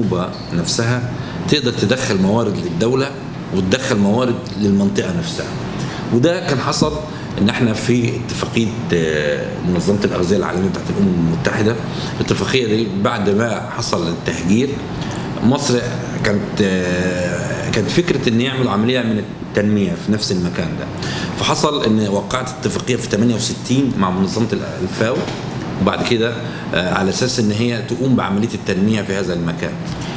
النوبه نفسها تقدر تدخل موارد للدوله وتدخل موارد للمنطقه نفسها وده كان حصل ان احنا في اتفاقيه آه، منظمه الاغذيه العالميه بتاعت الامم المتحده الاتفاقيه دي بعد ما حصل التهجير مصر كانت آه، كانت فكره ان يعملوا عمليه من التنميه في نفس المكان ده فحصل ان وقعت اتفاقيه في 68 مع منظمه الفاو وبعد كده آه، على اساس ان هي تقوم بعمليه التنميه في هذا المكان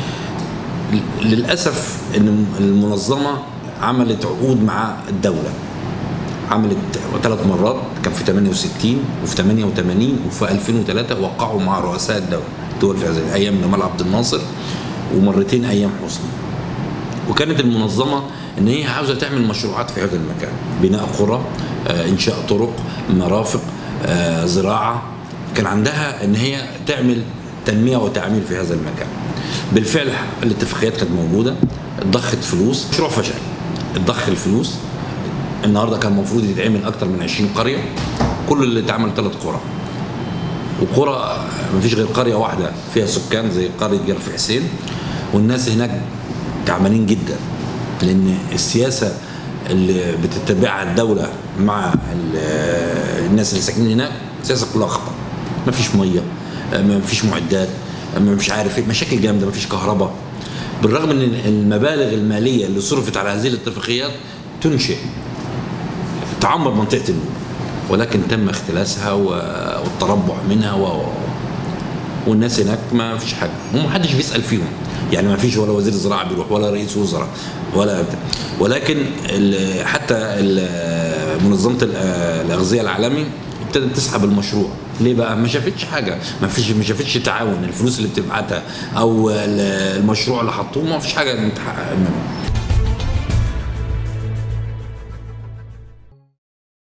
للاسف ان المنظمه عملت عقود مع الدوله عملت ثلاث مرات كان في 68 وفي 88 وفي 2003 وقعوا مع رؤساء الدوله دول في هذه الايام جمال عبد الناصر ومرتين ايام حسني وكانت المنظمه ان هي عاوزه تعمل مشروعات في هذا المكان بناء قرى آه، انشاء طرق مرافق آه، زراعه كان عندها ان هي تعمل تنميه وتعمير في هذا المكان بالفعل الاتفاقيات كانت موجوده اتضخت فلوس مشروع فشل اتضخ الفلوس النهارده كان المفروض يتعمل اكتر من 20 قريه كل اللي اتعمل ثلاث قرى وقرى ما فيش غير قريه واحده فيها سكان زي قريه جرف حسين والناس هناك تعبانين جدا لان السياسه اللي بتتبعها الدوله مع الناس اللي ساكنين هناك سياسه كلها خطا ما فيش ميه ما فيش معدات ما مش عارف ايه مشاكل جامده ما فيش كهرباء بالرغم ان المبالغ الماليه اللي صرفت على هذه الاتفاقيات تنشئ تعمر منطقه النوبه ولكن تم اختلاسها والتربع منها و... والناس هناك ما فيش حاجه وما حدش بيسال فيهم يعني ما فيش ولا وزير زراعه بيروح ولا رئيس وزراء ولا ولكن ال حتى ال منظمه الاغذيه العالمي ابتدت تسحب المشروع ليه بقى ما شافتش حاجه ما فيش ما شافتش تعاون الفلوس اللي بتبعتها او المشروع اللي حطوه ما فيش حاجه متحقق منه